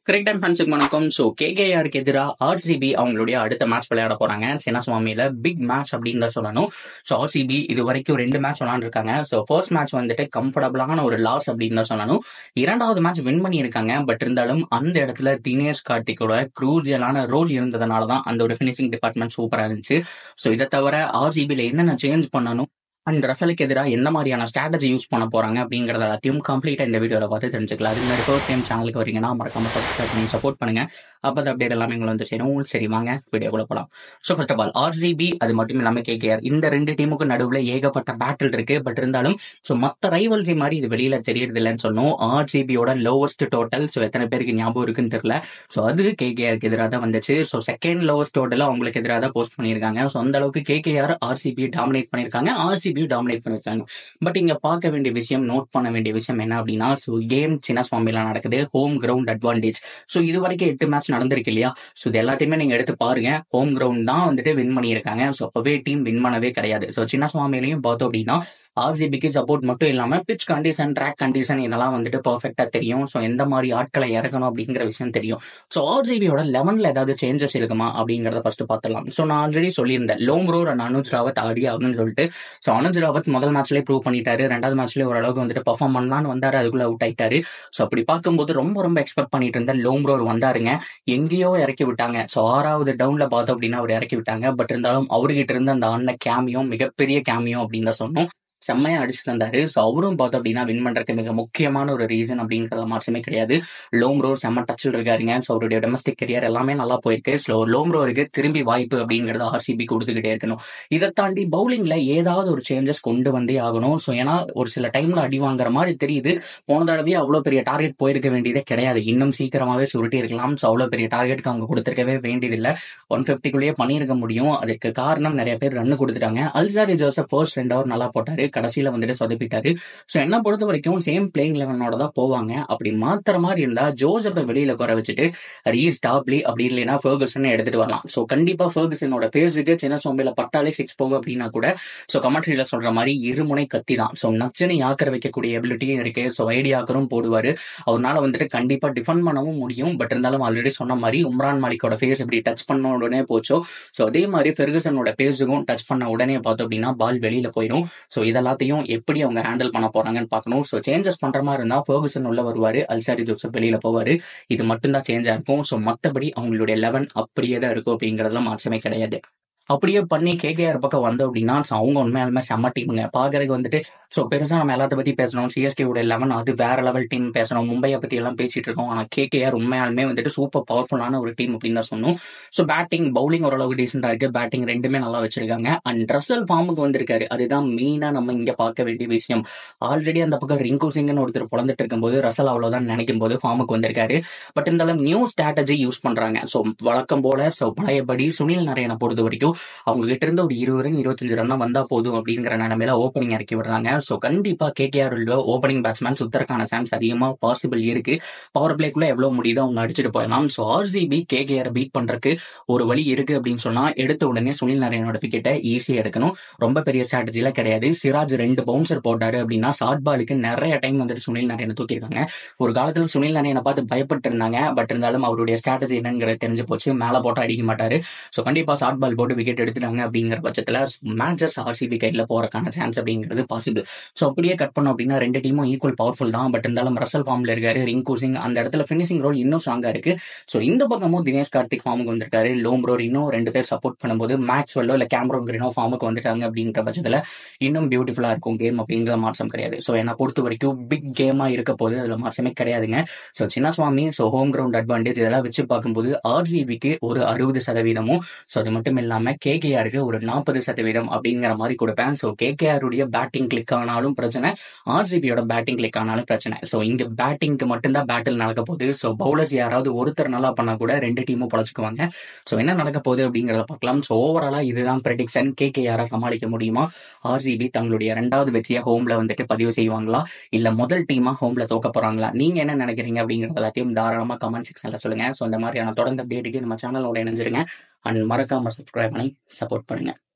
கிரிக் time ஃபேன்ஸுக்கு வணக்கம் so கேகேஆருக்கு எதிராக ஆர்சிபி அவங்களுடைய அடுத்த மேட்ச் விளையாட போறாங்க சின்னசுவாமியில பிக் மேட்ச் அப்படின்னு தான் சொல்லணும் ஸோ ஆர்சிபி இது வரைக்கும் ரெண்டு மேட்ச் விளாண்டுருக்காங்க ஸோ ஃபர்ஸ்ட் மேட்ச் வந்துட்டு கம்ஃபர்டபுளான ஒரு லாஸ் அப்படின்னு தான் சொல்லணும் இரண்டாவது மேட்ச் வின் பண்ணியிருக்காங்க பட் இருந்தாலும் அந்த இடத்துல தினேஷ் கார்த்திக்கோட க்ரூஜியலான ரோல் இருந்ததுனால தான் அந்த ஒரு ஃபினிஷிங் டிபார்ட்மெண்ட் சூப்பராக இருந்துச்சு ஸோ இதை தவிர ஆர்சிபியில் என்னென்ன சேஞ்ச் பண்ணணும் அண்ட் ரசலுக்கு எதிராக எந்த மாதிரியான ஸ்ட்ராட்டஜி யூஸ் பண்ண போறாங்க அப்படிங்கறத எல்லாத்தையும் கம்ப்ளீட்டா இந்த வீடியோல பார்த்து தெரிஞ்சுக்கலாம் அது மாதிரி ஃபர்ஸ்ட் டைம் சேனலுக்கு வரீங்கன்னா மறக்காம சப்ஸ்கிரைப் பண்ணி சப்போர்ட் பண்ணுங்க அப்போ அப்டேட் எல்லாமே உங்களை வந்து சேரும் சரி வாங்க வீடியோக்குள்ள போலாம் so first of all R C B அது மட்டும் இல்லாம கேகேஆர் இந்த ரெண்டு டீமுக்கு நடுவில் ஏகப்பட்ட பேட்டில் இருக்கு பட் இருந்தாலும் ஸோ மற்ற ரைவல்ரி மாதிரி இது வெளியில தெரியறது இல்லைன்னு சொன்னோம் ஆர்சிபியோட லோவஸ்ட் டோட்டல் ஸோ எத்தனை பேருக்கு ஞாபகம் இருக்குன்னு தெரியல ஸோ அது கேகேஆருக்கு எதிராக தான் வந்துச்சு ஸோ செகண்ட் லோவஸ்ட் டோட்டல் அவங்களுக்கு எதிராக தான் போஸ்ட் பண்ணியிருக்காங்க ஸோ அந்த அளவுக்கு கேகேஆர் ஆர்சிபி டாமினேட் பண்ணியிருக்காங்க ஆர்சிபி டாமினேட் பண்ணியிருக்காங்க பட் இங்க பார்க்க வேண்டிய விஷயம் நோட் பண்ண வேண்டிய விஷயம் என்ன அப்படின்னா ஸோ கேம் சின்ன சுவாமியில நடக்குது ஹோம் கிரவுண்ட் அட்வான்டேஜ் ஸோ இது வரைக்கும் எட்டு மேட்ச் நடந்திருக்கு இல்லையா ஸோ இது எல்லாத்தையுமே நீங்க எடுத்து பாருங்க ஹோம் கிரவுண்ட் தான் வந்துட்டு வின் பண்ணியிருக்காங்க ஸோ அப்பவே டீம் வின் பண்ணவே கிடையாது ஸோ சின்ன சுவாமியிலையும் பார்த்தோம் அப்படின்னா ஆர்சிபிக்கு சப்போர்ட் மட்டும் இல்லாம பிச் கண்டிஷன் ட்ராக் கண்டிஷன் இதெல்லாம் வந்துட்டு பர்ஃபெக்டா தெரியும் ஸோ எந்த மாதிரி ஆட்களை இறக்கணும் அப்படிங்கிற விஷயம் தெரியும் ஸோ ஆர்சிபியோட லெவன்ல ஏதாவது சேஞ்சஸ் இருக்குமா அப்படிங்கறத ஃபர்ஸ்ட் பார்த்துலாம் ஸோ நான் ஆல்ரெடி சொல்லியிருந்தேன் லோம்ரோர் அண்ட் அனுஜ் ராவத் ஆடி ஆகணும்னு சொல்லிட்டு ஸோ அனுஜ் ராவத் முதல் மேட்ச்லேயே ப்ரூவ் பண்ணிட்டாரு ரெண்டாவது மேட்ச்லேயே ஓரளவுக்கு வந்துட்டு பர்ஃபார்ம் பண்ணலான்னு வந்தாரு அதுக்குள்ள அவுட் ஆயிட்டாரு ஸோ அப்படி பார்க்கும்போது ரொம்ப ரொம்ப எக்ஸ்பெக்ட் பண்ணிட்டு இருந்த லோம்ரோர் வந்தாருங்க எங்கேயோ இறக்கி விட்டாங்க ஸோ ஆறாவது டவுன்ல பார்த்தோம் அப்படின்னா அவர் இறக்கி விட்டாங்க பட் இருந்தாலும் அவர்கிட்ட இருந்த அந்த அண்ண கேமியும் மிகப்பெரிய கேமியும் அப்படின்னு தான் சொன்னோம் செம்மையா அடிச்சு தந்தாரு ஸோ அவரும் பார்த்தோம் அப்படின்னா வின் பண்றதுக்கு மிக முக்கியமான ஒரு ரீசன் அப்படிங்கிறத மாற்றமே கிடையாது லோம் ரோ செம்ம டச்சில் இருக்காருங்க ஸோ அவருடைய டொமஸ்டிக் கரியர் எல்லாமே நல்லா போயிருக்கு ஸோ லோம் ரோருக்கு திரும்பி வாய்ப்பு அப்படிங்கறத ஆர்சிபி கொடுத்துக்கிட்டே இருக்கணும் இதை தாண்டி பவுலிங்ல ஏதாவது ஒரு சேஞ்சஸ் கொண்டு வந்தே ஆகணும் ஸோ ஏன்னா ஒரு சில டைம்ல அடி வாங்குற மாதிரி தெரியுது போன தடவையே அவ்வளோ பெரிய டார்கெட் போயிருக்க வேண்டியதே கிடையாது இன்னும் சீக்கிரமாவே சுருட்டி இருக்கலாம் ஸோ அவ்வளோ பெரிய டார்கெட்டுக்கு அவங்க கொடுத்துருக்கவே வேண்டியதில்லை ஒன் ஃபிஃப்டிக்குள்ளேயே பண்ணியிருக்க முடியும் அதுக்கு காரணம் நிறைய பேர் ரன் கொடுத்துட்டாங்க அல்சாரி ஜோசப் ஃபர்ஸ்ட் ரெண்டு ஓவர் நல்லா போட்டாரு கடைசியில வந்துட்டு சொதப்பிட்டாரு ஸோ என்ன பொறுத்த வரைக்கும் சேம் பிளேயிங் லெவனோட தான் போவாங்க அப்படி மாத்திர மாதிரி இருந்தா ஜோசப்பை வெளியில குறை வச்சுட்டு ரீஸ் டாப்லி அப்படி இல்லைன்னா ஃபர்கசன் எடுத்துட்டு வரலாம் ஸோ கண்டிப்பா ஃபர்கசனோட பேஸுக்கு சின்ன சோம்பையில பட்டாலே சிக்ஸ் போகும் அப்படின்னா கூட ஸோ கமெண்ட்ரியில சொல்ற மாதிரி இருமுனை கத்தி தான் ஸோ நச்சுன்னு யாக்கர வைக்கக்கூடிய எபிலிட்டியும் இருக்கு ஸோ ஐடியாக்கரும் போடுவாரு அவரால் வந்துட்டு கண்டிப்பா டிஃபெண்ட் பண்ணவும் முடியும் பட் இருந்தாலும் ஆல்ரெடி சொன்ன மாதிரி உம்ரான் மாலிக்கோட ஃபேஸ் இப்படி டச் பண்ண உடனே போச்சோ ஸோ அதே மாதிரி ஃபெர்குசனோட பேஸுக்கும் டச் பண்ண உடனே பார்த்தோம் அப்படின்னா பால் வெளியில போயிடும் ஸோ இதெல்லாத்தையும் எப்படி அவங்க ஹேண்டில் பண்ண போறாங்கன்னு பார்க்கணும் ஸோ சேஞ்சஸ் பண்ற மாதிரி இருந்தா ஃபர்குசன் உள்ள வருவாரு அல்சாரி ஜோசப் வெளியில போவாரு இது மட்டும்தான் சேஞ்சா இருக்கும் ஸோ மற்றபடி அவங்களுடைய லெவன் அப்படியே தான் இருக்கும் அப்படிங்கறதுல மாற்றமே கிடையாது அப்படியே பண்ணி கேகேஆர் பக்கம் வந்தோம் அப்படின்னா so அவங்க உண்மையாலுமே செம்ம டீமுங்க பாக்குறதுக்கு வந்துட்டு ஸோ பெருசா நம்ம எல்லாத்த பத்தி பேசணும் சிஎஸ்கே உடைய லெவன் அது வேற லெவல் டீம் பேசணும் மும்பையை பத்தி எல்லாம் பேசிட்டு இருக்கோம் ஆனா கேகேஆர் உண்மையாலுமே வந்துட்டு சூப்பர் பவர்ஃபுல்லான ஒரு டீம் அப்படின்னு தான் சொன்னோம் ஸோ பேட்டிங் பவுலிங் ஓரளவுக்கு டீசெண்டா இருக்கு பேட்டிங் ரெண்டுமே நல்லா வச்சிருக்காங்க அண்ட் ரசல் ஃபார்முக்கு வந்திருக்காரு அதுதான் மெயினா நம்ம இங்க பார்க்க வேண்டிய விஷயம் ஆல்ரெடி அந்த பக்கம் ரிங்கு சிங்னு ஒருத்தர் பிறந்துட்டு இருக்கும்போது ரசல் அவ்வளவுதான் நினைக்கும் போது ஃபார்முக்கு வந்திருக்காரு பட் இருந்தாலும் நியூ ஸ்ட்ராட்டஜி யூஸ் பண்றாங்க ஸோ வழக்கம் போல ஸோ பழையபடி சுனில் நரேனை பொறுத்த வரைக்கும் அவங்க கிட்ட இருந்து ஒரு இருபது ரன் இருபத்தஞ்சு ரன் வந்தா போதும் அப்படிங்கிற நிலைமையில ஓப்பனிங் இறக்கி விடுறாங்க ஸோ கண்டிப்பா கேகேஆர் ஓப்பனிங் பேட்ஸ்மேன் சுத்தறக்கான சான்ஸ் அதிகமா பாசிபிள் இருக்கு பவர் பிளேக்குள்ள எவ்வளவு முடியுதோ அவங்க அடிச்சுட்டு போயிடலாம் ஸோ ஆர்சிபி கேகேஆர் பீட் பண்றதுக்கு ஒரு வழி இருக்கு அப்படின்னு சொன்னா எடுத்த உடனே சுனில் நரேனோட விக்கெட்டை ஈஸியா எடுக்கணும் ரொம்ப பெரிய ஸ்ட்ராட்டஜில கிடையாது சிராஜ் ரெண்டு பவுன்சர் போட்டாரு அப்படின்னா ஷார்ட் பாலுக்கு நிறைய டைம் வந்துட்டு சுனில் நரேனை தூக்கியிருக்காங்க ஒரு காலத்துல சுனில் நரேனை பார்த்து பயப்பட்டு இருந்தாங்க பட் இருந்தாலும் அவருடைய ஸ்ட்ராட்டஜி என்னங்கிறது தெரிஞ்சு போச்சு மேல போட்டு அடிக்க மாட்டாரு ஸோ கண்டிப்பா ஷார்ட் பால் போட்டு விக்கெட் எடுத்துட்டாங்க அப்படிங்கிற பட்சத்துல மேட்சஸ் ஆர்சிபி கையில போறதுக்கான சான்ஸ் அப்படிங்கிறது பாசிபிள் ஸோ அப்படியே கட் பண்ணோம் அப்படின்னா ரெண்டு டீமும் ஈக்குவல் பவர்ஃபுல் தான் பட் இருந்தாலும் ரசல் ஃபார்ம்ல இருக்காரு ரிங்கு சிங் அந்த இடத்துல ஃபினிஷிங் ரோல் இன்னும் ஸ்ட்ராங்கா இருக்கு ஸோ இந்த பக்கமும் தினேஷ் கார்த்திக் ஃபார்முக்கு வந்திருக்காரு லோம் ரோர் இன்னும் ரெண்டு பேர் சப்போர்ட் பண்ணும்போது மேக்ஸ் வெல்லோ இல்ல கேமரோ கிரீனோ ஃபார்முக்கு வந்துட்டாங்க அப்படின்ற பட்சத்துல இன்னும் பியூட்டிஃபுல்லா இருக்கும் கேம் அப்படிங்கிற மாற்றம் கிடையாது ஸோ என்னை பொறுத்த வரைக்கும் பிக் கேமா இருக்க போது அதுல மாற்றமே கிடையாதுங்க so Chinnaswamy so home ground advantage இதெல்லாம் வச்சு பார்க்கும்போது ஆர்சிபிக்கு ஒரு அறுபது சதவீதமும் ஸோ அது மட்டும் இல்லாம கேகேஆருக்கு ஒரு நாற்பது சதவீதம் அப்படிங்கிற மாதிரி கொடுப்பேன் ஸோ கேகேஆர் உடைய பேட்டிங் கிளிக் ஆனாலும் பிரச்சனை ஆர்சிபியோட பேட்டிங் கிளிக் ஆனாலும் பிரச்சனை ஸோ இங்க பேட்டிங்க்கு மட்டும்தான் பேட்டில் நடக்க போகுது ஸோ பவுலர்ஸ் யாராவது ஒருத்தர் நல்லா பண்ணா கூட ரெண்டு டீமும் பழச்சுக்குவாங்க ஸோ என்ன நடக்க போகுது அப்படிங்கிறத பார்க்கலாம் ஸோ ஓவராலா இதுதான் ப்ரெடிக்ஷன் கேகேஆரை சமாளிக்க முடியுமா ஆர்சிபி தங்களுடைய ரெண்டாவது வெற்றியை ஹோம்ல வந்துட்டு பதிவு செய்வாங்களா இல்ல முதல் டீமா ஹோம்ல தோக்க போறாங்களா நீங்க என்ன நினைக்கிறீங்க அப்படிங்கறது எல்லாத்தையும் தாராளமா கமெண்ட் செக்ஷன்ல சொல்லுங்க ஸோ இந்த மாதிரியான தொடர்ந்து அப்டேட்டுக்கு நம்ம சேனலோட இணைஞ்சிருங்க அண்ட் மறக்காம சப்ஸ்கிரைப் பண்ணி சப்போர்ட் பண்ணுங்க